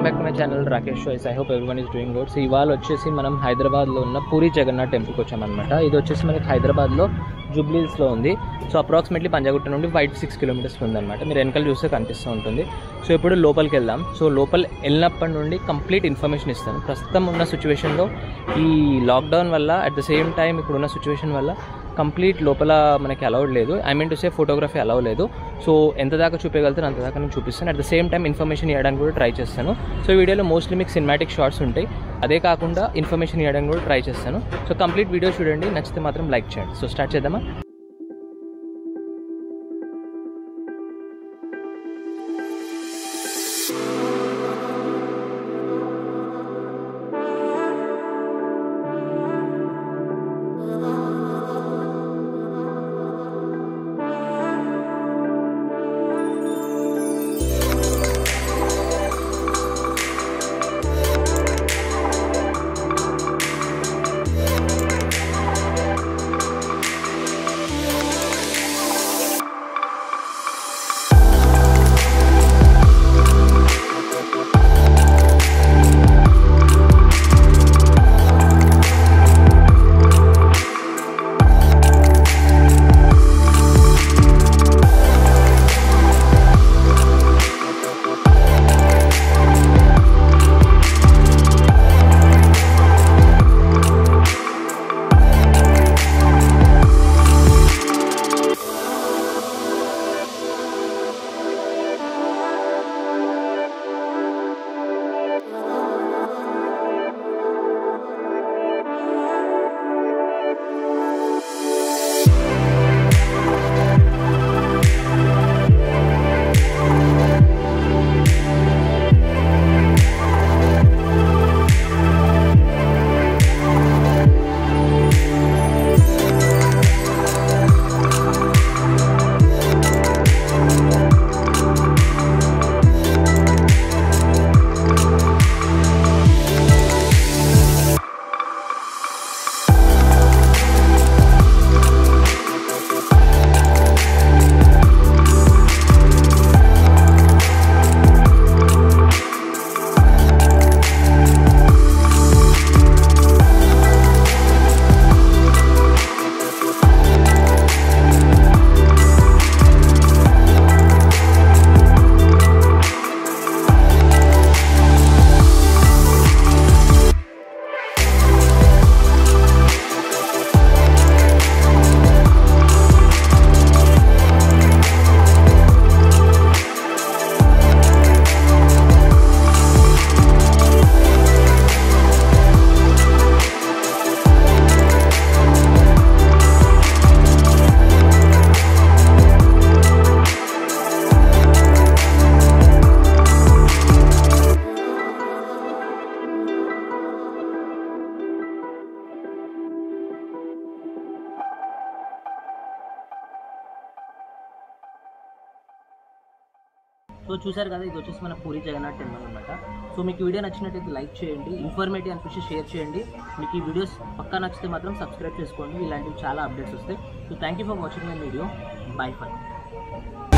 welcome back to my channel Rakesh shows I hope everyone is doing good so ఇవాళ వచ్చేసి మనం హైదరాబాద్లో ఉన్న పూరి జగన్నాథ్ టెంపుల్కి వచ్చామన్నమాట ఇది వచ్చేసి మనకి హైదరాబాద్లో జూబ్లీస్లో ఉంది సో అప్రాక్సిమేట్లీ పంజాగుట్ట నుండి వైట్ సిక్స్ కిలోమీటర్స్ ఉందన్నమాట మీరు వెనకాల చూస్తే కనిపిస్తూ ఉంటుంది సో ఇప్పుడు లోపలికి వెళ్దాం సో లోపల వెళ్ళినప్పటి నుండి కంప్లీట్ ఇన్ఫర్మేషన్ ఇస్తాను ప్రస్తుతం ఉన్న సిచ్యువేషన్లో ఈ లాక్డౌన్ వల్ల అట్ ద సేమ్ టైం ఇప్పుడు ఉన్న సిచ్యువేషన్ వల్ల కంప్లీట్ లోపల మనకి అలౌడ్ లేదు I mean to say photography allow లేదు సో ఎంత దాకా చూపించగలుగుతాను అంత దాకా నేను చూపిస్తాను at the same time information ఇవ్వడానికి కూడా ట్రై చేస్తాను సో ఈ వీడియోలో మోస్ట్లీ మీకు సినిమాటిక్ షార్ట్స్ ఉంటాయి అదే కాకుండా ఇన్ఫర్మేషన్ ఇవ్వడానికి కూడా ట్రై చేస్తాను సో కంప్లీట్ వీడియో చూడండి నచ్చితే మాత్రం లైక్ చేయండి సో స్టార్ట్ చేద్దామా సో చూసారు కదా ఇది వచ్చేసి మన పూరి జగన్నాథ్ టెంపుల్ అనమాట సో మీకు ఈ వీడియో నచ్చినట్టయితే లైక్ చేయండి ఇన్ఫర్మేటివ్ అనిపిస్తే షేర్ చేయండి మీకు ఈ వీడియోస్ పక్కా నచ్చితే మాత్రం సబ్స్క్రైబ్ చేసుకోండి ఇలాంటివి చాలా అప్డేట్స్ వస్తాయి so thank you for watching my video bye for